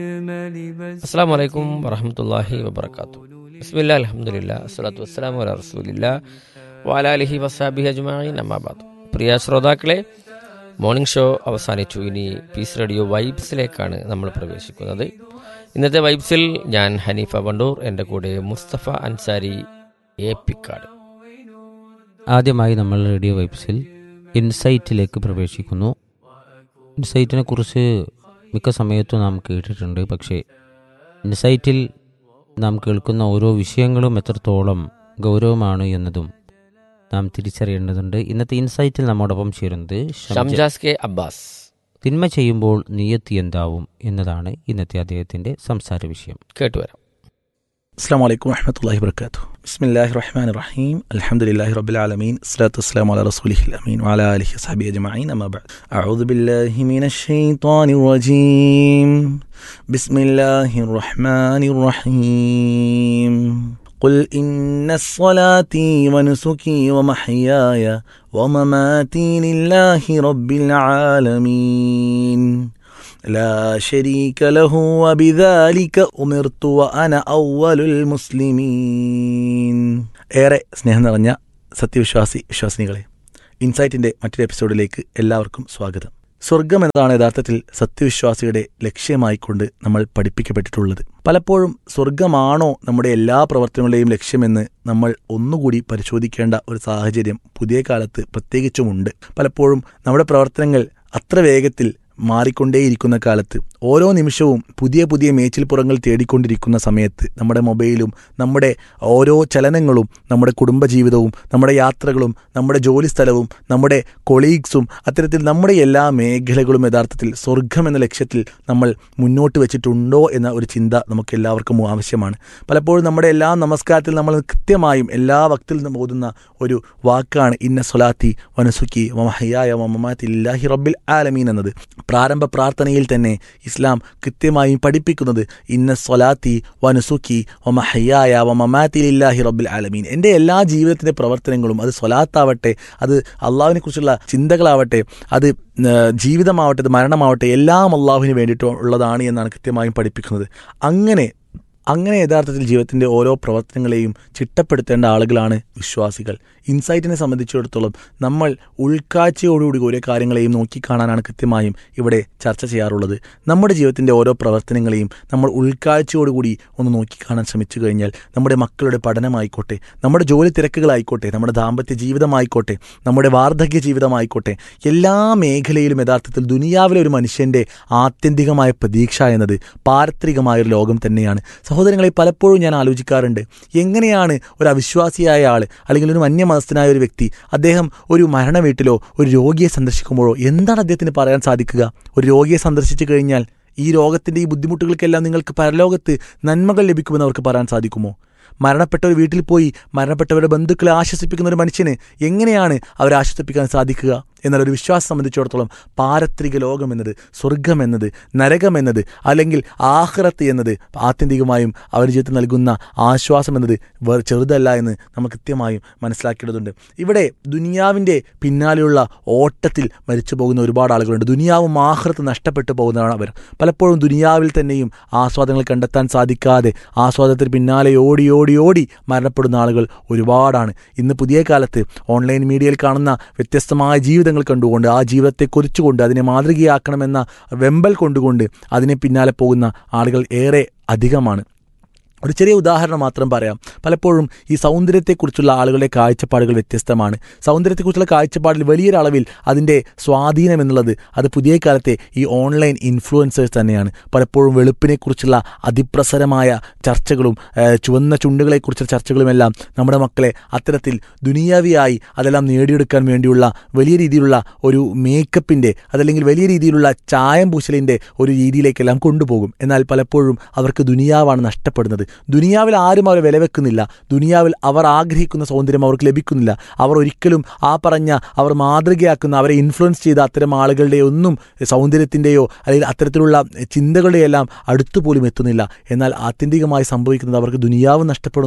അസ്സാം വലൈക്കും വറഹമത്തല്ലാഹി വബർക്കാത്തു ബിസ്മില്ലാ അലഹമുല്ല അസ്സലാത്തു വസ്സലാം വല റസൂലില്ല വാലാലിഹി വസാബി അജ്മായിൻ അമ്മാബാദ് പ്രിയ ശ്രോതാക്കളെ മോർണിംഗ് ഷോ അവസാനിച്ചു ഇനി പീസ് റേഡിയോ വൈബ്സിലേക്കാണ് നമ്മൾ പ്രവേശിക്കുന്നത് ഇന്നത്തെ വൈബ്സിൽ ഞാൻ ഹനീഫ വണ്ടൂർ എൻ്റെ കൂടെ മുസ്തഫ അൻസാരി എ പിക്കാട് ആദ്യമായി നമ്മൾ റേഡിയോ വൈബ്സിൽ ഇൻസൈറ്റിലേക്ക് പ്രവേശിക്കുന്നു ഇൻസൈറ്റിനെ കുറിച്ച് മിക്ക സമയത്തും നാം കേട്ടിട്ടുണ്ട് പക്ഷേ ഇൻസൈറ്റിൽ നാം കേൾക്കുന്ന ഓരോ വിഷയങ്ങളും എത്രത്തോളം ഗൗരവമാണ് എന്നതും നാം തിരിച്ചറിയേണ്ടതുണ്ട് ഇന്നത്തെ ഇൻസൈറ്റിൽ നമ്മോടൊപ്പം ചേരുന്നത് ഷംജ. ഷംജാസ് കെ അബ്ബാസ് തിന്മ ചെയ്യുമ്പോൾ നിയത്തി എന്താവും എന്നതാണ് ഇന്നത്തെ അദ്ദേഹത്തിന്റെ സംസാര വിഷയം കേട്ടുവരാം السلام عليكم ورحمة الله وبركاته بسم الله الرحمن الرحيم الحمد لله رب العالمين الصلاة والسلام على رسوله الأمين وعلى آله وصحبه أجمعين أما بعد أعوذ بالله من الشيطان الرجيم بسم الله الرحمن الرحيم قل إن صلاتي ونسكي ومحياي ومماتي لله رب العالمين لا شريك له وبذلك أمرت وأنا أول المسلمين ഏറെ സ്നേഹം നിറഞ്ഞ സത്യവിശ്വാസി വിശ്വാസിനികളെ ഇൻസൈറ്റിന്റെ മറ്റൊരു എപ്പിസോഡിലേക്ക് എല്ലാവർക്കും സ്വാഗതം സ്വർഗം എന്നതാണ് യഥാർത്ഥത്തിൽ സത്യവിശ്വാസിയുടെ ലക്ഷ്യമായിക്കൊണ്ട് നമ്മൾ പഠിപ്പിക്കപ്പെട്ടിട്ടുള്ളത് പലപ്പോഴും സ്വർഗമാണോ നമ്മുടെ എല്ലാ പ്രവർത്തനങ്ങളുടെയും ലക്ഷ്യമെന്ന് നമ്മൾ ഒന്നുകൂടി പരിശോധിക്കേണ്ട ഒരു സാഹചര്യം പുതിയ കാലത്ത് പ്രത്യേകിച്ചുമുണ്ട് പലപ്പോഴും നമ്മുടെ പ്രവർത്തനങ്ങൾ അത്ര വേഗത്തിൽ മാറിക്കൊണ്ടേയിരിക്കുന്ന കാലത്ത് ഓരോ നിമിഷവും പുതിയ പുതിയ മേച്ചിൽപ്പുറങ്ങൾ തേടിക്കൊണ്ടിരിക്കുന്ന സമയത്ത് നമ്മുടെ മൊബൈലും നമ്മുടെ ഓരോ ചലനങ്ങളും നമ്മുടെ കുടുംബജീവിതവും നമ്മുടെ യാത്രകളും നമ്മുടെ ജോലിസ്ഥലവും നമ്മുടെ കൊളീഗ്സും അത്തരത്തിൽ നമ്മുടെ എല്ലാ മേഖലകളും യഥാർത്ഥത്തിൽ സ്വർഗം എന്ന ലക്ഷ്യത്തിൽ നമ്മൾ മുന്നോട്ട് വെച്ചിട്ടുണ്ടോ എന്ന ഒരു ചിന്ത നമുക്ക് എല്ലാവർക്കും ആവശ്യമാണ് പലപ്പോഴും നമ്മുടെ എല്ലാ നമസ്കാരത്തിൽ നമ്മൾ കൃത്യമായും എല്ലാ വക്തിൽ നിന്നും ഓതുന്ന ഒരു വാക്കാണ് ഇന്ന സൊലാത്തി വനസുക്കി വമഹയായ വമമാത്തി ഇല്ലാഹി റബ്ബിൽ ആലമീൻ എന്നത് പ്രാരംഭ പ്രാർത്ഥനയിൽ തന്നെ ഇസ്ലാം കൃത്യമായും പഠിപ്പിക്കുന്നത് ഇന്ന സ്വലാത്തി വനുസുക്കി വമഹയായ വമമാത്തിലില്ലാഹി റബ്ബിൽ ആലമീൻ എൻ്റെ എല്ലാ ജീവിതത്തിൻ്റെ പ്രവർത്തനങ്ങളും അത് സ്വലാത്താവട്ടെ അത് അള്ളാഹുവിനെ കുറിച്ചുള്ള ചിന്തകളാവട്ടെ അത് ഏഹ്, ജീവിതമാവട്ടെ അത് മരണമാവട്ടെ എല്ലാം അള്ളാഹുവിന് വേണ്ടിയിട്ട് ഉള്ളതാണ് എന്നാണ് കൃത്യമായും പഠിപ്പിക്കുന്നത് അങ്ങനെ അങ്ങനെ യഥാർത്ഥത്തിൽ ജീവിതത്തിൻ്റെ ഓരോ പ്രവർത്തനങ്ങളെയും ചിട്ടപ്പെടുത്തേണ്ട ആളുകളാണ് വിശ്വാസികൾ ഇൻസൈറ്റിനെ സംബന്ധിച്ചിടത്തോളം നമ്മൾ ഉൾക്കാഴ്ചയോടുകൂടി ഓരോ കാര്യങ്ങളെയും നോക്കിക്കാണാനാണ് കൃത്യമായും ഇവിടെ ചർച്ച ചെയ്യാറുള്ളത് നമ്മുടെ ജീവിതത്തിൻ്റെ ഓരോ പ്രവർത്തനങ്ങളെയും നമ്മൾ ഉൾക്കാഴ്ചയോടുകൂടി ഒന്ന് നോക്കിക്കാണാൻ ശ്രമിച്ചു കഴിഞ്ഞാൽ നമ്മുടെ മക്കളുടെ പഠനമായിക്കോട്ടെ നമ്മുടെ ജോലി തിരക്കുകളായിക്കോട്ടെ നമ്മുടെ ദാമ്പത്യ ജീവിതമായിക്കോട്ടെ നമ്മുടെ വാർദ്ധക്യ ജീവിതമായിക്കോട്ടെ എല്ലാ മേഖലയിലും യഥാർത്ഥത്തിൽ ദുനിയാവിലെ ഒരു മനുഷ്യൻ്റെ ആത്യന്തികമായ പ്രതീക്ഷ എന്നത് പാരത്രികമായൊരു ലോകം തന്നെയാണ് സഹോദരങ്ങളെ പലപ്പോഴും ഞാൻ ആലോചിക്കാറുണ്ട് എങ്ങനെയാണ് ഒരു അവിശ്വാസിയായ ആൾ അല്ലെങ്കിൽ ഒരു മന്യമതസ്ഥനായ ഒരു വ്യക്തി അദ്ദേഹം ഒരു മരണ വീട്ടിലോ ഒരു രോഗിയെ സന്ദർശിക്കുമ്പോഴോ എന്താണ് അദ്ദേഹത്തിന് പറയാൻ സാധിക്കുക ഒരു രോഗിയെ സന്ദർശിച്ചു കഴിഞ്ഞാൽ ഈ രോഗത്തിൻ്റെ ഈ ബുദ്ധിമുട്ടുകൾക്കെല്ലാം നിങ്ങൾക്ക് പരലോകത്ത് നന്മകൾ ലഭിക്കുമെന്ന് അവർക്ക് പറയാൻ സാധിക്കുമോ മരണപ്പെട്ട ഒരു വീട്ടിൽ പോയി മരണപ്പെട്ടവരുടെ ബന്ധുക്കളെ ആശ്വസിപ്പിക്കുന്ന ഒരു മനുഷ്യന് എങ്ങനെയാണ് അവരെ ആശ്വസിപ്പിക്കാൻ സാധിക്കുക എന്നാൽ ഒരു വിശ്വാസം സംബന്ധിച്ചിടത്തോളം പാരത്രിക ലോകം എന്നത് സ്വർഗം എന്നത് നരകം എന്നത് അല്ലെങ്കിൽ ആഹ്റത്ത് എന്നത് ആത്യന്തികമായും അവർ ജീവിതത്തിൽ നൽകുന്ന ആശ്വാസം എന്നത് വേറെ ചെറുതല്ല എന്ന് നമ്മൾ കൃത്യമായും മനസ്സിലാക്കേണ്ടതുണ്ട് ഇവിടെ ദുനിയാവിൻ്റെ പിന്നാലെയുള്ള ഓട്ടത്തിൽ മരിച്ചു പോകുന്ന ഒരുപാട് ആളുകളുണ്ട് ദുനിയാവും ആഹ്റത്ത് നഷ്ടപ്പെട്ടു പോകുന്നതാണ് അവർ പലപ്പോഴും ദുനിയാവിൽ തന്നെയും ആസ്വാദനങ്ങൾ കണ്ടെത്താൻ സാധിക്കാതെ ആസ്വാദനത്തിന് പിന്നാലെ ഓടി ഓടി ഓടി മരണപ്പെടുന്ന ആളുകൾ ഒരുപാടാണ് ഇന്ന് പുതിയ കാലത്ത് ഓൺലൈൻ മീഡിയയിൽ കാണുന്ന വ്യത്യസ്തമായ ജീവിതങ്ങൾ കണ്ടുകൊണ്ട് ആ ജീവിതത്തെ കുറിച്ചുകൊണ്ട് അതിനെ മാതൃകയാക്കണമെന്ന വെമ്പൽ കൊണ്ടുകൊണ്ട് അതിനെ പിന്നാലെ പോകുന്ന ആളുകൾ ഏറെ അധികമാണ് ഒരു ചെറിയ ഉദാഹരണം മാത്രം പറയാം പലപ്പോഴും ഈ സൗന്ദര്യത്തെക്കുറിച്ചുള്ള ആളുകളുടെ കാഴ്ചപ്പാടുകൾ വ്യത്യസ്തമാണ് സൗന്ദര്യത്തെക്കുറിച്ചുള്ള കാഴ്ചപ്പാടിൽ വലിയൊരളവിൽ അതിൻ്റെ സ്വാധീനം എന്നുള്ളത് അത് പുതിയ കാലത്തെ ഈ ഓൺലൈൻ ഇൻഫ്ലുവൻസേഴ്സ് തന്നെയാണ് പലപ്പോഴും വെളുപ്പിനെക്കുറിച്ചുള്ള അതിപ്രസരമായ ചർച്ചകളും ഏഹ്, ചുവന്ന ചുണ്ടുകളെക്കുറിച്ചുള്ള ചർച്ചകളുമെല്ലാം നമ്മുടെ മക്കളെ അത്തരത്തിൽ ദുനിയാവിയായി അതെല്ലാം നേടിയെടുക്കാൻ വേണ്ടിയുള്ള വലിയ രീതിയിലുള്ള ഒരു മേക്കപ്പിൻ്റെ അതല്ലെങ്കിൽ വലിയ രീതിയിലുള്ള ചായം പൂശലിൻ്റെ ഒരു രീതിയിലേക്കെല്ലാം കൊണ്ടുപോകും എന്നാൽ പലപ്പോഴും അവർക്ക് ദുനിയാവാണ് നഷ്ടപ്പെടുന്നത് ദുനിയാവിൽ ആരും അവരെ വിലവെക്കുന്നില്ല ദുനിയാവിൽ അവർ ആഗ്രഹിക്കുന്ന സൗന്ദര്യം അവർക്ക് ലഭിക്കുന്നില്ല അവർ ഒരിക്കലും ആ പറഞ്ഞ അവർ മാതൃകയാക്കുന്ന അവരെ ഇൻഫ്ലുവൻസ് ചെയ്ത അത്തരം ആളുകളുടെ ഒന്നും സൗന്ദര്യത്തിൻ്റെയോ അല്ലെങ്കിൽ അത്തരത്തിലുള്ള ചിന്തകളുടെയെല്ലാം അടുത്തു പോലും എത്തുന്നില്ല എന്നാൽ ആത്യന്തികമായി സംഭവിക്കുന്നത് അവർക്ക് ദുനിയാവ് നഷ്ടപ്പെടുന്നു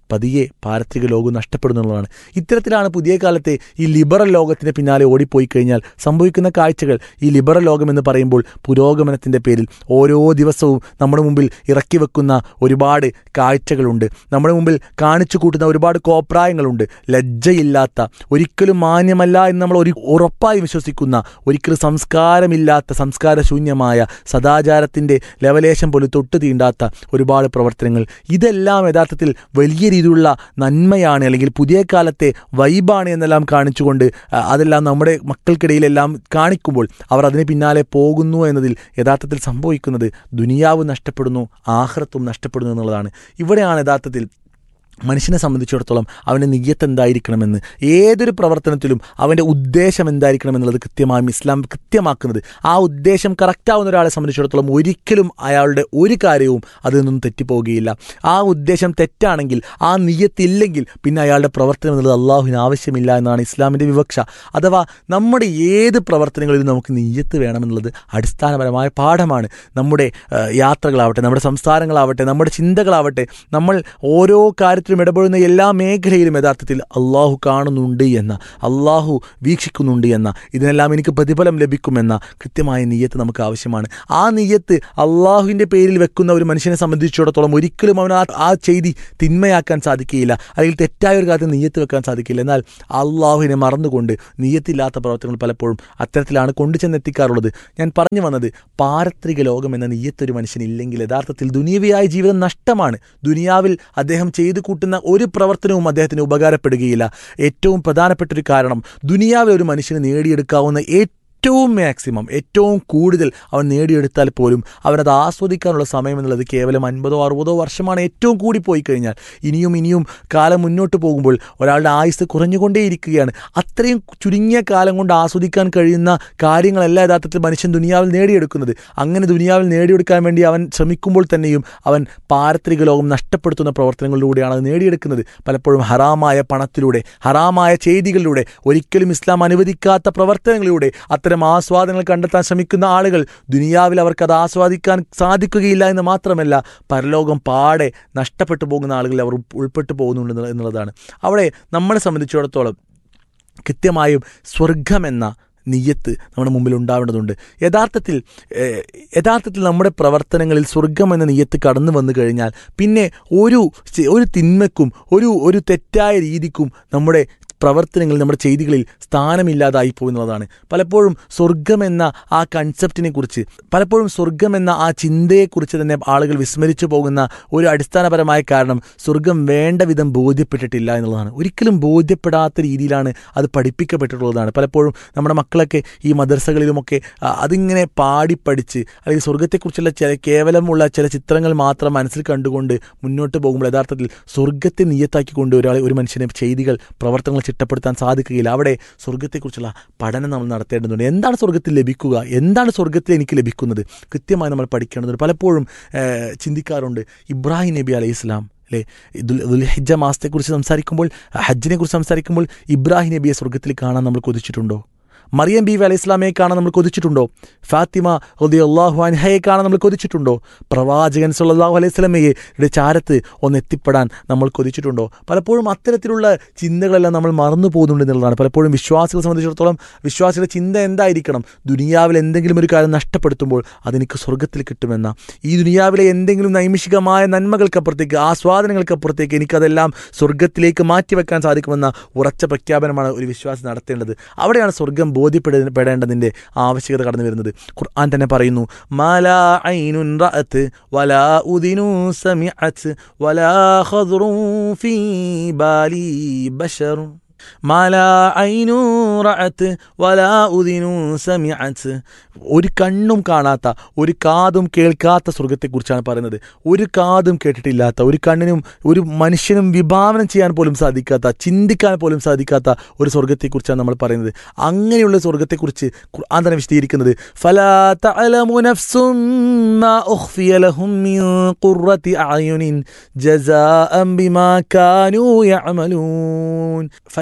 പതിയെ പാരത്രിക ലോകം നഷ്ടപ്പെടുന്നുള്ളതാണ് ഇത്തരത്തിലാണ് പുതിയ കാലത്തെ ഈ ലിബറൽ ലോകത്തിന് പിന്നാലെ ഓടിപ്പോയി കഴിഞ്ഞാൽ സംഭവിക്കുന്ന കാഴ്ചകൾ ഈ ലിബറൽ ലോകം എന്ന് പറയുമ്പോൾ പുരോഗമനത്തിൻ്റെ പേരിൽ ഓരോ ദിവസവും നമ്മുടെ മുമ്പിൽ ഇറക്കി വെക്കുന്ന ഒരുപാട് കാഴ്ചകളുണ്ട് നമ്മുടെ മുമ്പിൽ കാണിച്ചു കൂട്ടുന്ന ഒരുപാട് കോപ്രായങ്ങളുണ്ട് ലജ്ജയില്ലാത്ത ഒരിക്കലും മാന്യമല്ല എന്ന് നമ്മൾ ഒരു ഉറപ്പായി വിശ്വസിക്കുന്ന ഒരിക്കലും സംസ്കാരമില്ലാത്ത സംസ്കാരശൂന്യമായ സദാചാരത്തിൻ്റെ ലവലേശം പോലും തൊട്ട് തീണ്ടാത്ത ഒരുപാട് പ്രവർത്തനങ്ങൾ ഇതെല്ലാം യഥാർത്ഥത്തിൽ വലിയ രീതിയിലുള്ള നന്മയാണ് അല്ലെങ്കിൽ പുതിയ കാലത്തെ വൈബാണ് എന്നെല്ലാം കാണിച്ചുകൊണ്ട് ആ, അതെല്ലാം നമ്മുടെ മക്കൾക്കിടയിലെല്ലാം കാണിക്കുമ്പോൾ അവർ അതിന് പിന്നാലെ പോകുന്നു എന്നതിൽ യഥാർത്ഥത്തിൽ സംഭവിക്കുന്നത് ദുനിയാവ് നഷ്ടപ്പെടുന്നു ആഹ്റത്തും നഷ്ടപ്പെടുന്നു എന്നുള്ളതാണ് ഇവിടെയാണ് യഥാർത്ഥത്തിൽ മനുഷ്യനെ സംബന്ധിച്ചിടത്തോളം അവൻ്റെ നിയ്യത്ത് എന്തായിരിക്കണമെന്ന് ഏതൊരു പ്രവർത്തനത്തിലും അവൻ്റെ ഉദ്ദേശം എന്തായിരിക്കണം എന്നുള്ളത് കൃത്യമായും ഇസ്ലാം കൃത്യമാക്കുന്നത് ആ ഉദ്ദേശം കറക്റ്റാവുന്ന ഒരാളെ സംബന്ധിച്ചിടത്തോളം ഒരിക്കലും അയാളുടെ ഒരു കാര്യവും അതിൽ നിന്നും തെറ്റിപ്പോവുകയില്ല ആ ഉദ്ദേശം തെറ്റാണെങ്കിൽ ആ നിയ്യത്തില്ലെങ്കിൽ പിന്നെ അയാളുടെ പ്രവർത്തനം എന്നുള്ളത് അള്ളാഹുവിന് ആവശ്യമില്ല എന്നാണ് ഇസ്ലാമിൻ്റെ വിവക്ഷ അഥവാ നമ്മുടെ ഏത് പ്രവർത്തനങ്ങളിലും നമുക്ക് നിയ്യത്ത് വേണമെന്നുള്ളത് അടിസ്ഥാനപരമായ പാഠമാണ് നമ്മുടെ ആ, യാത്രകളാവട്ടെ നമ്മുടെ സംസാരങ്ങളാവട്ടെ നമ്മുടെ ചിന്തകളാവട്ടെ നമ്മൾ ഓരോ കാര്യത്തിലും ഇടപെടുന്ന എല്ലാ മേഖലയിലും യഥാർത്ഥത്തിൽ അള്ളാഹു കാണുന്നുണ്ട് എന്ന അള്ളാഹു വീക്ഷിക്കുന്നുണ്ട് എന്ന ഇതിനെല്ലാം എനിക്ക് പ്രതിഫലം ലഭിക്കുമെന്ന കൃത്യമായ നീയത്ത് നമുക്ക് ആവശ്യമാണ് ആ നീയത്ത് അള്ളാഹുവിൻ്റെ പേരിൽ വെക്കുന്ന ഒരു മനുഷ്യനെ സംബന്ധിച്ചിടത്തോളം ഒരിക്കലും അവൻ ആ ആ ചെയ്തി തിന്മയാക്കാൻ സാധിക്കുകയില്ല അല്ലെങ്കിൽ തെറ്റായ ഒരു കാര്യത്തിൽ നീയത്ത് വെക്കാൻ സാധിക്കില്ല എന്നാൽ അള്ളാഹുവിനെ മറന്നുകൊണ്ട് നീയത്തില്ലാത്ത പ്രവർത്തനങ്ങൾ പലപ്പോഴും അത്തരത്തിലാണ് കൊണ്ടു ചെന്നെത്തിക്കാറുള്ളത് ഞാൻ പറഞ്ഞു വന്നത് പാരത്രിക ലോകം എന്ന നീയത്ത് ഒരു മനുഷ്യനില്ലെങ്കിൽ യഥാർത്ഥത്തിൽ ദുനിയവിയായ ജീവിതം നഷ്ടമാണ് ദുനിയാവിൽ അദ്ദേഹം ചെയ്തു കൂട്ടുന്ന ഒരു പ്രവർത്തനവും അദ്ദേഹത്തിന് ഉപകാരപ്പെടുകയില്ല ഏറ്റവും പ്രധാനപ്പെട്ട ഒരു കാരണം ദുനിയാവിൽ ഒരു മനുഷ്യന് നേടിയെടുക്കാവുന്ന ഏറ്റവും മാക്സിമം ഏറ്റവും കൂടുതൽ അവൻ നേടിയെടുത്താൽ പോലും അവനത് ആസ്വദിക്കാനുള്ള സമയം എന്നുള്ളത് കേവലം അൻപതോ അറുപതോ വർഷമാണ് ഏറ്റവും കൂടി പോയി കഴിഞ്ഞാൽ ഇനിയും ഇനിയും കാലം മുന്നോട്ട് പോകുമ്പോൾ ഒരാളുടെ ആയുസ് കുറഞ്ഞുകൊണ്ടേയിരിക്കുകയാണ് അത്രയും ചുരുങ്ങിയ കാലം കൊണ്ട് ആസ്വദിക്കാൻ കഴിയുന്ന കാര്യങ്ങളല്ല യഥാർത്ഥത്തിൽ മനുഷ്യൻ ദുനിയാവിൽ നേടിയെടുക്കുന്നത് അങ്ങനെ ദുനിയാവിൽ നേടിയെടുക്കാൻ വേണ്ടി അവൻ ശ്രമിക്കുമ്പോൾ തന്നെയും അവൻ പാരത്രിക ലോകം നഷ്ടപ്പെടുത്തുന്ന പ്രവർത്തനങ്ങളിലൂടെയാണ് അത് നേടിയെടുക്കുന്നത് പലപ്പോഴും ഹറാമായ പണത്തിലൂടെ ഹറാമായ ചെയ്തികളിലൂടെ ഒരിക്കലും ഇസ്ലാം അനുവദിക്കാത്ത പ്രവർത്തനങ്ങളിലൂടെ അത്തരം ആസ്വാദനങ്ങൾ കണ്ടെത്താൻ ശ്രമിക്കുന്ന ആളുകൾ ദുനിയാവിൽ അവർക്ക് അത് ആസ്വാദിക്കാൻ സാധിക്കുകയില്ല എന്ന് മാത്രമല്ല പരലോകം പാടെ നഷ്ടപ്പെട്ടു പോകുന്ന ആളുകളിൽ അവർ ഉൾപ്പെട്ടു പോകുന്നുണ്ട് എന്നുള്ളതാണ് അവിടെ നമ്മളെ സംബന്ധിച്ചിടത്തോളം കൃത്യമായും സ്വർഗമെന്ന നിയ്യത്ത് നമ്മുടെ മുമ്പിൽ ഉണ്ടാവേണ്ടതുണ്ട് യഥാർത്ഥത്തിൽ ഏഹ്, യഥാർത്ഥത്തിൽ നമ്മുടെ പ്രവർത്തനങ്ങളിൽ സ്വർഗം എന്ന നിയ്യത്ത് കടന്നു വന്നു കഴിഞ്ഞാൽ പിന്നെ ഒരു ചെ- ഒരു തിന്മയ്ക്കും ഒരു ഒരു തെറ്റായ രീതിക്കും നമ്മുടെ പ്രവർത്തനങ്ങളിൽ നമ്മുടെ ചെയ്തികളിൽ സ്ഥാനമില്ലാതായി പോകുന്നതാണ് പലപ്പോഴും സ്വർഗമെന്ന ആ കൺസെപ്റ്റിനെ കുറിച്ച് പലപ്പോഴും സ്വർഗമെന്ന ആ ചിന്തയെക്കുറിച്ച് തന്നെ ആളുകൾ വിസ്മരിച്ചു പോകുന്ന ഒരു അടിസ്ഥാനപരമായ കാരണം സ്വർഗം വേണ്ട വിധം ബോധ്യപ്പെട്ടിട്ടില്ല എന്നുള്ളതാണ് ഒരിക്കലും ബോധ്യപ്പെടാത്ത രീതിയിലാണ് അത് പഠിപ്പിക്കപ്പെട്ടിട്ടുള്ളതാണ് പലപ്പോഴും നമ്മുടെ മക്കളൊക്കെ ഈ മദർസകളിലുമൊക്കെ ആ, അതിങ്ങനെ പാടി പഠിച്ച് അല്ലെങ്കിൽ സ്വർഗത്തെക്കുറിച്ചുള്ള ചില കേവലമുള്ള ചില ചിത്രങ്ങൾ മാത്രം മനസ്സിൽ കണ്ടുകൊണ്ട് മുന്നോട്ട് പോകുമ്പോൾ യഥാർത്ഥത്തിൽ സ്വർഗത്തെ നിയത്താക്കിക്കൊണ്ട് ഒരാളെ ഒരു മനുഷ്യനെ ചെയ്തികൾ പ്രവർത്തനങ്ങൾ ചിട്ടപ്പെടുത്താൻ സാധിക്കുകയില്ല അവിടെ സ്വർഗത്തെക്കുറിച്ചുള്ള പഠനം നമ്മൾ നടത്തേണ്ടതുണ്ട് എന്താണ് സ്വർഗത്തിൽ ലഭിക്കുക എന്താണ് സ്വർഗത്തിൽ എനിക്ക് ലഭിക്കുന്നത് കൃത്യമായി നമ്മൾ പഠിക്കേണ്ടതുണ്ട് പലപ്പോഴും ഏഹ്, ചിന്തിക്കാറുണ്ട് ഇബ്രാഹിം നബി അലൈഹി ഇസ്ലാം അല്ലേ ദുൽ ദുൽഹിജ മാസത്തെക്കുറിച്ച് സംസാരിക്കുമ്പോൾ ഹജ്ജിനെ കുറിച്ച് സംസാരിക്കുമ്പോൾ ഇബ്രാഹിം നബിയെ സ്വർഗത്തിൽ കാണാൻ നമ്മൾ കൊതിച്ചിട്ടുണ്ടോ മറിയം ബീവി അലൈഹി ഇസ്ലാമയെ കാണാൻ നമ്മൾ കൊതിച്ചിട്ടുണ്ടോ ഫാത്തിമ ഹുദി അള്ളാഹു അൻഹയെ കാണാൻ നമ്മൾ കൊതിച്ചിട്ടുണ്ടോ പ്രവാചകൻ സല്ലല്ലാഹു അലൈഹി സ്വലമയെ ചാരത്ത് ഒന്ന് എത്തിപ്പെടാൻ നമ്മൾ കൊതിച്ചിട്ടുണ്ടോ പലപ്പോഴും അത്തരത്തിലുള്ള ചിന്തകളെല്ലാം നമ്മൾ മറന്നു പോകുന്നുണ്ട് എന്നുള്ളതാണ് പലപ്പോഴും വിശ്വാസികളെ സംബന്ധിച്ചിടത്തോളം വിശ്വാസികളുടെ ചിന്ത എന്തായിരിക്കണം ദുനിയാവിൽ എന്തെങ്കിലും ഒരു കാര്യം നഷ്ടപ്പെടുത്തുമ്പോൾ അതെനിക്ക് സ്വർഗത്തിൽ കിട്ടുമെന്ന ഈ ദുനിയാവിലെ എന്തെങ്കിലും നൈമിഷികമായ നന്മകൾക്കപ്പുറത്തേക്ക് ആസ്വാദനങ്ങൾക്കപ്പുറത്തേക്ക് എനിക്കതെല്ലാം സ്വർഗത്തിലേക്ക് മാറ്റിവെക്കാൻ സാധിക്കുമെന്ന ഉറച്ച പ്രഖ്യാപനമാണ് ഒരു വിശ്വാസി നടത്തേണ്ടത് അവിടെയാണ് സ്വർഗം ബോധ്യപ്പെടേണ്ടതിൻ്റെ ആവശ്യകത കടന്നു വരുന്നത് ഖുർആൻ തന്നെ പറയുന്നു മാലാ ഐനുൻ റഅത്ത് വലാ ഉദിനു സമിഅത്ത് വലാ ഖദ്റു ഫീ ബാലി ബശറുൻ മാലാ ഐനു റഅത്ത് വലാ ഉദിനു സമിഅത്ത് ഒരു കണ്ണും കാണാത്ത ഒരു കാതും കേൾക്കാത്ത സ്വർഗത്തെക്കുറിച്ചാണ് പറയുന്നത് ഒരു കാതും കേട്ടിട്ടില്ലാത്ത ഒരു കണ്ണിനും ഒരു മനുഷ്യനും വിഭാവനം ചെയ്യാൻ പോലും സാധിക്കാത്ത ചിന്തിക്കാൻ പോലും സാധിക്കാത്ത ഒരു സ്വർഗത്തെക്കുറിച്ചാണ് നമ്മൾ പറയുന്നത് അങ്ങനെയുള്ള സ്വർഗത്തെക്കുറിച്ച് ഖുർആൻ തന്നെ വിശദീകരിക്കുന്നത് ഫലാ തഅലമു നഫ്സും മാ ഉഖ്ഫിയ ലഹും മിൻ ഖുർറത്തി അയുനിൻ ജസാഅൻ ബിമാ കാനൂ യഅമലൂൻ ഫലാ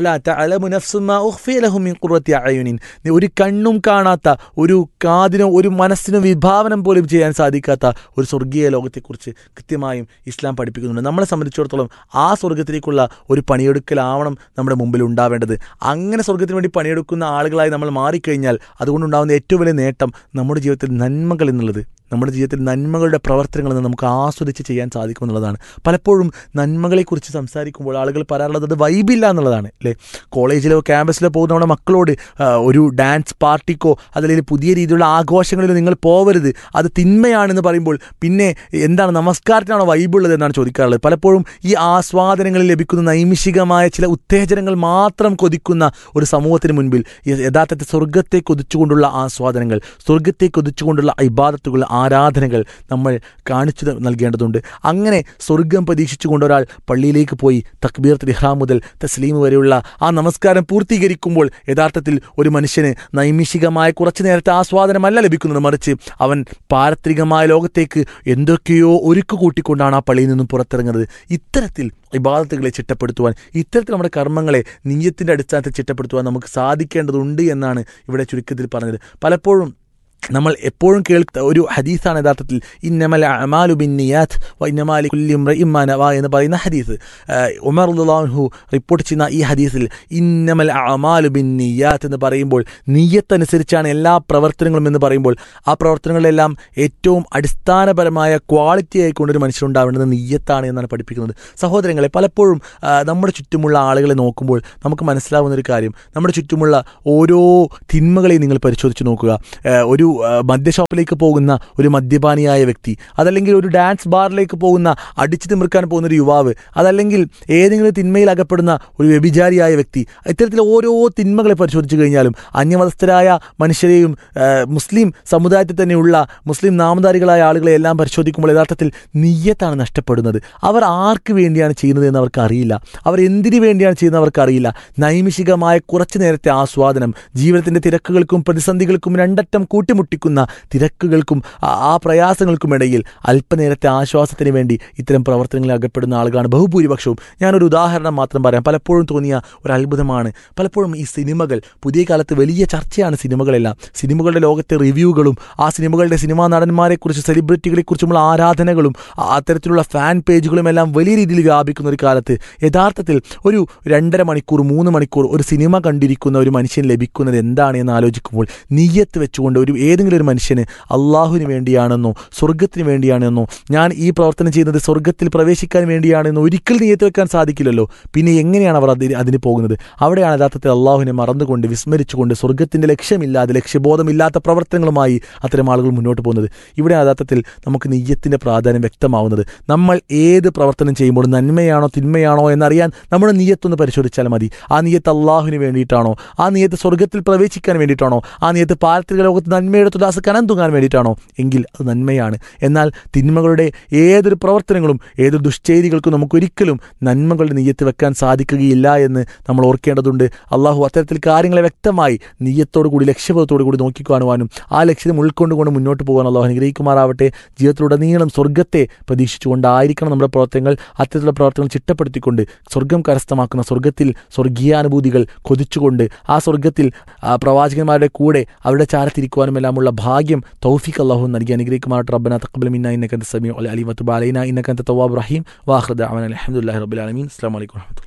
ഫലാ തഅലമു നഫ്സും മാ ഉഖ്ഫിയ ലഹും മിൻ ഖുർറത്തി അയുനിൻ നീ ഒരു കണ്ണും കാണാത്ത ഒരു കാതിനോ ഒരു മനസ്സിനും വിഭാവനം പോലും ചെയ്യാൻ സാധിക്കാത്ത ഒരു സ്വർഗീയ ലോകത്തെക്കുറിച്ച് കൃത്യമായും ഇസ്ലാം പഠിപ്പിക്കുന്നുണ്ട് നമ്മളെ സംബന്ധിച്ചിടത്തോളം ആ സ്വർഗത്തിലേക്കുള്ള ഒരു പണിയെടുക്കലാവണം നമ്മുടെ മുമ്പിൽ ഉണ്ടാവേണ്ടത് അങ്ങനെ സ്വർഗത്തിന് വേണ്ടി പണിയെടുക്കുന്ന ആളുകളായി നമ്മൾ മാറിക്കഴിഞ്ഞാൽ അതുകൊണ്ടുണ്ടാകുന്ന ഏറ്റവും വലിയ നേട്ടം നമ്മുടെ ജീവിതത്തിൽ നന്മകൾ എന്നുള്ളത് നമ്മുടെ ജീവിതത്തിൽ നന്മകളുടെ പ്രവർത്തനങ്ങൾ നിന്ന് നമുക്ക് ആസ്വദിച്ച് ചെയ്യാൻ സാധിക്കുമെന്നുള്ളതാണ് പലപ്പോഴും നന്മകളെക്കുറിച്ച് സംസാരിക്കുമ്പോൾ ആളുകൾ പറയാറുള്ളത് അത് വൈബില്ല എന്നുള്ളതാണ് അല്ലേ കോളേജിലോ ക്യാമ്പസിലോ പോകുന്ന നമ്മുടെ മക്കളോട് ആ, ഒരു ഡാൻസ് പാർട്ടിക്കോ അതല്ലെങ്കിൽ പുതിയ രീതിയിലുള്ള ആഘോഷങ്ങളിലോ നിങ്ങൾ പോവരുത് അത് തിന്മയാണെന്ന് പറയുമ്പോൾ പിന്നെ എന്താണ് നമസ്കാരത്തിനാണോ വൈബുള്ളത് എന്നാണ് ചോദിക്കാറുള്ളത് പലപ്പോഴും ഈ ആസ്വാദനങ്ങളിൽ ലഭിക്കുന്ന നൈമിഷികമായ ചില ഉത്തേജനങ്ങൾ മാത്രം കൊതിക്കുന്ന ഒരു സമൂഹത്തിന് മുൻപിൽ യ- യഥാർത്ഥത്തിൽ സ്വർഗത്തെ കൊതിച്ചുകൊണ്ടുള്ള ആസ്വാദനങ്ങൾ സ്വർഗത്തെ കൊതിച്ചുകൊണ്ടുള്ള ഇബാദത്തുകൾ ആരാധനകൾ നമ്മൾ കാണിച്ചു ത- നൽകേണ്ടതുണ്ട് അങ്ങനെ സ്വർഗം പ്രതീക്ഷിച്ചുകൊണ്ട് ഒരാൾ പള്ളിയിലേക്ക് പോയി തക്ബീർ ഇഹ്റാം മുതൽ തസ്ലീം വരെയുള്ള ആ നമസ്കാരം പൂർത്തീകരിക്കുമ്പോൾ യഥാർത്ഥത്തിൽ ഒരു മനുഷ്യന് നൈമിഷികമായ കുറച്ചു നേരത്തെ ആസ്വാദനമല്ല ലഭിക്കുന്നത് മറിച്ച് അവൻ പാരത്രികമായ ലോകത്തേക്ക് എന്തൊക്കെയോ ഒരുക്കു കൂട്ടിക്കൊണ്ടാണ് ആ പള്ളിയിൽ നിന്നും പുറത്തിറങ്ങുന്നത് ഇത്തരത്തിൽ ഇബാദത്തുകളെ ചിട്ടപ്പെടുത്തുവാൻ ഇത്തരത്തിൽ നമ്മുടെ കർമ്മങ്ങളെ നീയത്തിൻ്റെ അടിസ്ഥാനത്തിൽ ചിട്ടപ്പെടുത്തുവാൻ നമുക്ക് സാധിക്കേണ്ടതുണ്ട് എന്നാണ് ഇവിടെ ചുരുക്കത്തിൽ പറഞ്ഞത് പലപ്പോഴും നമ്മൾ എപ്പോഴും കേൾത്ത ഒരു ഹദീസാണ് യഥാർത്ഥത്തിൽ ഇന്നമൽ അമാലു ബിൻ നിയാത്ത് വ ഇന്നമാലി കുല്ലിം ഇമ്മാനവ എന്ന് പറയുന്ന ഹദീസ് ആഹ് ഉമർ ഉള്ളാഹു റിപ്പോർട്ട് ചെയ്യുന്ന ഈ ഹദീസിൽ ഇന്നമൽ അമാലു ബിൻ നിയാത്ത് എന്ന് പറയുമ്പോൾ നീയത്തനുസരിച്ചാണ് എല്ലാ പ്രവർത്തനങ്ങളും എന്ന് പറയുമ്പോൾ ആ പ്രവർത്തനങ്ങളിലെല്ലാം ഏറ്റവും അടിസ്ഥാനപരമായ ക്വാളിറ്റി ആയിക്കൊണ്ട് ഒരു മനുഷ്യനുണ്ടാവേണ്ടത് നീയത്താണ് എന്നാണ് പഠിപ്പിക്കുന്നത് സഹോദരങ്ങളെ പലപ്പോഴും ആ, നമ്മുടെ ചുറ്റുമുള്ള ആളുകളെ നോക്കുമ്പോൾ നമുക്ക് മനസ്സിലാവുന്ന ഒരു കാര്യം നമ്മുടെ ചുറ്റുമുള്ള ഓരോ തിന്മകളെയും നിങ്ങൾ പരിശോധിച്ച് നോക്കുക ആ, ഒരു ആ, മദ്യഷോപ്പിലേക്ക് പോകുന്ന ഒരു മദ്യപാനിയായ വ്യക്തി അതല്ലെങ്കിൽ ഒരു ഡാൻസ് ബാറിലേക്ക് പോകുന്ന അടിച്ചു തിമിർക്കാൻ പോകുന്ന ഒരു യുവാവ് അതല്ലെങ്കിൽ ഏതെങ്കിലും തിന്മയിൽ അകപ്പെടുന്ന ഒരു വ്യഭിചാരിയായ വ്യക്തി ഇത്തരത്തിൽ ഓരോ തിന്മകളെ പരിശോധിച്ച് കഴിഞ്ഞാലും അന്യമതസ്ഥരായ മനുഷ്യരെയും ആ, മുസ്ലിം സമുദായത്തിൽ തന്നെയുള്ള മുസ്ലിം നാമധാരികളായ ആളുകളെ എല്ലാം പരിശോധിക്കുമ്പോൾ യഥാർത്ഥത്തിൽ നീയത്താണ് നഷ്ടപ്പെടുന്നത് അവർ ആർക്ക് വേണ്ടിയാണ് ചെയ്യുന്നത് എന്ന് അവർക്ക് അറിയില്ല അവർ എന്തിനു വേണ്ടിയാണ് ചെയ്യുന്നത് അവർക്ക് അറിയില്ല നൈമിഷികമായ കുറച്ചു നേരത്തെ ആസ്വാദനം ജീവിതത്തിന്റെ തിരക്കുകൾക്കും പ്രതിസന്ധികൾക്കും രണ്ടറ്റം കൂട്ടിമുട്ടിക്കുന്ന തിരക്കുകൾക്കും ആ- ആ പ്രയാസങ്ങൾക്കുമിടയിൽ അല്പനേരത്തെ ആശ്വാസത്തിന് വേണ്ടി ഇത്തരം പ്രവർത്തനങ്ങളിൽ അകപ്പെടുന്ന ആളുകളാണ് ബഹുഭൂരിപക്ഷവും ഞാനൊരു ഉദാഹരണം മാത്രം പറയാം പലപ്പോഴും തോന്നിയ ഒരു അത്ഭുതമാണ് പലപ്പോഴും ഈ സിനിമകൾ പുതിയ കാലത്ത് വലിയ ചർച്ചയാണ് സിനിമകളെല്ലാം സിനിമകളുടെ ലോകത്തെ റിവ്യൂകളും ആ സിനിമകളുടെ സിനിമാ നടന്മാരെക്കുറിച്ച് സെലിബ്രിറ്റികളെക്കുറിച്ചുമുള്ള ആരാധനകളും ആ- അത്തരത്തിലുള്ള ഫാൻ പേജുകളും എല്ലാം വലിയ രീതിയിൽ വ്യാപിക്കുന്ന ഒരു കാലത്ത് യഥാർത്ഥത്തിൽ ഒരു രണ്ടര മണിക്കൂർ മൂന്ന് മണിക്കൂർ ഒരു സിനിമ കണ്ടിരിക്കുന്ന ഒരു മനുഷ്യൻ ലഭിക്കുന്നത് എന്താണ് എന്ന് ആലോചിക്കുമ്പോൾ നീയത്ത് വെച്ചുകൊണ്ട് ഒരു ഏതെങ്കിലും ഒരു മനുഷ്യന് അള്ളാഹുവിന് വേണ്ടിയാണെന്നോ സ്വർഗത്തിന് വേണ്ടിയാണെന്നോ ഞാൻ ഈ പ്രവർത്തനം ചെയ്യുന്നത് സ്വർഗത്തിൽ പ്രവേശിക്കാൻ വേണ്ടിയാണെന്നോ ഒരിക്കൽ നീയത്ത് വെക്കാൻ സാധിക്കില്ലല്ലോ പിന്നെ എങ്ങനെയാണ് അവർ അതിന് അതിന് പോകുന്നത് അവിടെയാണ് യഥാർത്ഥത്തിൽ അള്ളാഹുവിനെ മറന്നുകൊണ്ട് വിസ്മരിച്ചുകൊണ്ട് സ്വർഗത്തിൻ്റെ ലക്ഷ്യമില്ലാതെ ലക്ഷ്യബോധമില്ലാത്ത പ്രവർത്തനങ്ങളുമായി അത്തരം ആളുകൾ മുന്നോട്ട് പോകുന്നത് ഇവിടെ യഥാർത്ഥത്തിൽ നമുക്ക് നെയ്യത്തിൻ്റെ പ്രാധാന്യം വ്യക്തമാവുന്നത് നമ്മൾ ഏത് പ്രവർത്തനം ചെയ്യുമ്പോൾ നന്മയാണോ തിന്മയാണോ എന്നറിയാൻ നമ്മുടെ നീയത്തൊന്ന് പരിശോധിച്ചാൽ മതി ആ നീയത്ത് അള്ളാഹുവിന് വേണ്ടിയിട്ടാണോ ആ നീയത്ത് സ്വർഗത്തിൽ പ്രവേശിക്കാൻ വേണ്ടിയിട്ടാണോ ആ നീയത്ത് പാരത്രിക ലോകത്ത് നന്മയുടെ തുലാസ് കനം തൂങ്ങാൻ വേണ്ടിയിട്ടാണോ എങ്കിൽ അത് നന്മയാണ് എന്നാൽ തിന്മകളുടെ ഏതൊരു പ്രവർത്തനങ്ങളും ഏതൊരു ദുശ്ചേരികൾക്കും നമുക്കൊരിക്കലും നന്മകളുടെ നീയത്ത് വെക്കാൻ സാധിക്കുകയില്ല എന്ന് നമ്മൾ ഓർക്കേണ്ടതുണ്ട് അള്ളാഹു അത്തരത്തിൽ കാര്യങ്ങളെ വ്യക്തമായി നീയത്തോടു കൂടി ലക്ഷ്യബോധത്തോടു കൂടി നോക്കിക്കാണുവാനും ആ ലക്ഷ്യം ഉൾക്കൊണ്ടുകൊണ്ട് മുന്നോട്ട് പോകാൻ അള്ളാഹു അനുഗ്രഹിക്കുമാറാവട്ടെ ജീവിതത്തിലുടനീളം സ്വർഗത്തെ പ്രതീക്ഷിച്ചുകൊണ്ടായിരിക്കണം നമ്മുടെ പ്രവർത്തനങ്ങൾ അത്തരത്തിലുള്ള പ്രവർത്തനങ്ങൾ ചിട്ടപ്പെടുത്തിക്കൊണ്ട് സ്വർഗം കരസ്ഥമാക്കുന്ന സ്വർഗത്തിൽ സ്വർഗീയാനുഭൂതികൾ കൊതിച്ചുകൊണ്ട് ആ സ്വർഗത്തിൽ ആ പ്രവാചകന്മാരുടെ കൂടെ അവരുടെ ചാരത്തിരിക്കുവാനും എല്ലാമുള്ള ഭാഗ്യം തൗഫീഖ് അള്ളാഹു നൽകി അനുഗ്രഹിക്കുമാറാട്ട് റബ്ബന തഖബ്ബൽ മിന്ന ഇന്നക അൻത സമീഉ അലി വതുബ് അലൈന ഇന്നക അൻത തവ്വാബുർ റഹീം വാഖിറു ദഅവാന അൽഹംദുലില്ലാഹി റബ്ബിൽ ആലമീൻ അസ്സലാമു അലൈക്കും വറഹ്മത്തുള്ളാഹി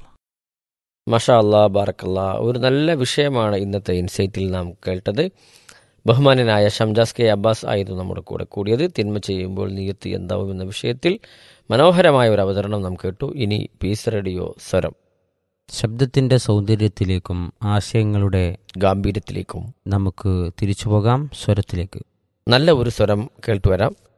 മഷാ അല്ലാ ബാറക്കല്ല ഒരു നല്ല വിഷയമാണ് ഇന്നത്തെ ഇൻസൈറ്റിൽ നാം കേട്ടത് ബഹുമാനനായ ഷംജാസ് കെ അബ്ബാസ് ആയിരുന്നു നമ്മുടെ കൂടെ കൂടിയത് തിന്മ ചെയ്യുമ്പോൾ നീയത്ത് എന്താവും എന്ന വിഷയത്തിൽ മനോഹരമായ ഒരു അവതരണം നാം കേട്ടു ഇനി പീസ് റേഡിയോ സ്വരം ശബ്ദത്തിൻ്റെ സൗന്ദര്യത്തിലേക്കും ആശയങ്ങളുടെ ഗാംഭീര്യത്തിലേക്കും നമുക്ക് തിരിച്ചു പോകാം സ്വരത്തിലേക്ക് നല്ല ഒരു സ്വരം കേട്ടുവരാം